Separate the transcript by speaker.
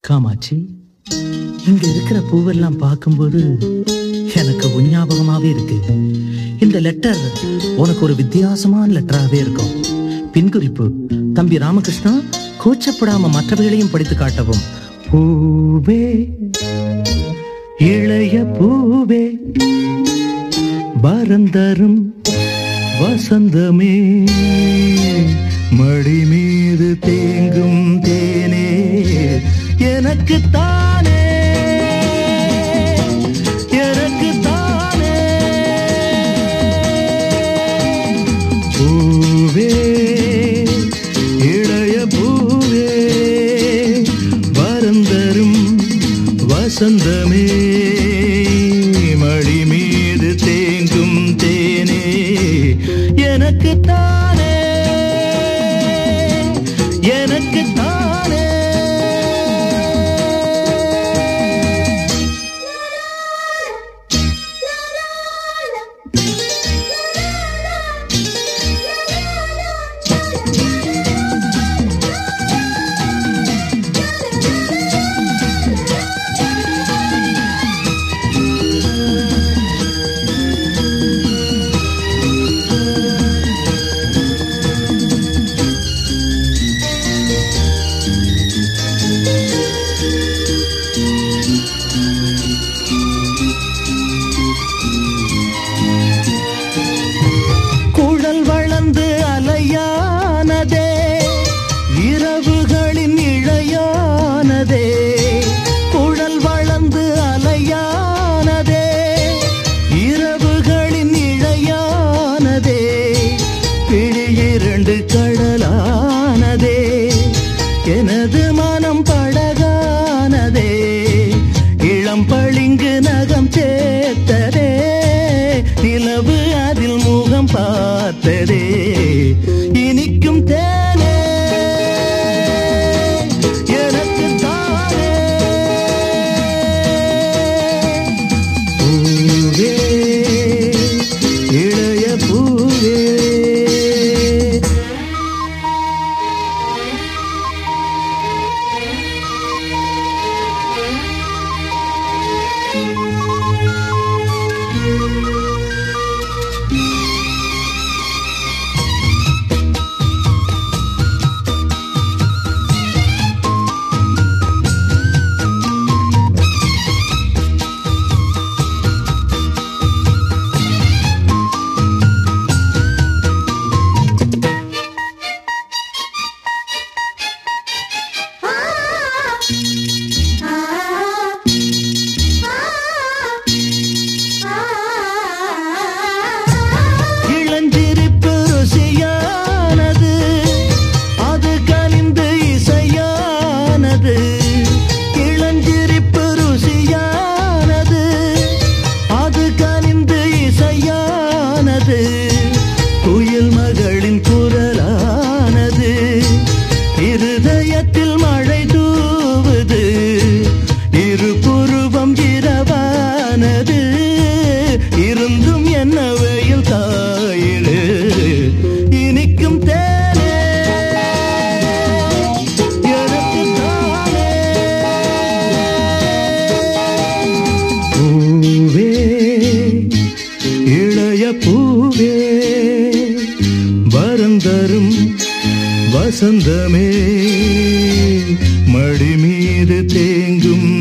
Speaker 1: காமாட்சி இங்க இருக்கிற பூவெல்லாம் பார்க்கும்போது எனக்கு உன் ஞாபகமாவே இருக்கு இந்த லெட்டர் உனக்கு ஒரு வித்தியாசமான லெட்டராகவே இருக்கும் பின்குறிப்பு தம்பி ராமகிருஷ்ணா கூச்சப்படாம மற்றவைகளையும் படித்து காட்டவும் பூவே இளைய பூவே பரந்தரும் வசந்தமே மடி மீது தேங்கும் தேனே எனக்கு தானே எனக்கு தானே பூவே இளைய பூவே வரந்தரும் வசந்தமே மடி மீது தேங்கும் தேனே எனக்கு தானே எனக்கு தானே குழல் வளர்ந்து அலையானதே இரவுகளின் இழையானதே குழல் வளர்ந்து அலையானதே இரவுகளின் இழையானதே பிழி இரண்டு கடலானதே எனது மனம் படகானதே இளம் பளிங்கு நகம் சேர்த்ததே நிலவு அதில் முகம் பார்த்ததே இனிக்கும் தேனே எனக்கு தானே பூவே இளைய பூவே இளஞ்சிரிப்பு ருசியானது அது கனிந்து இசையானது இளஞ்சிரிப்பு ருசியானது அது கனிந்து இசையானது குயில் மகளின் குரலானது இருதயத்தில் மழை தூவுது இரு புருவம் இரவானது இருந்தும் என்ன வெயில் காயிடு இனிக்கும் தேனே எனக்கு தானே பூவே இளைய பூவே வரந்தரும் வசந்தமே மடி மீது தேங்கும்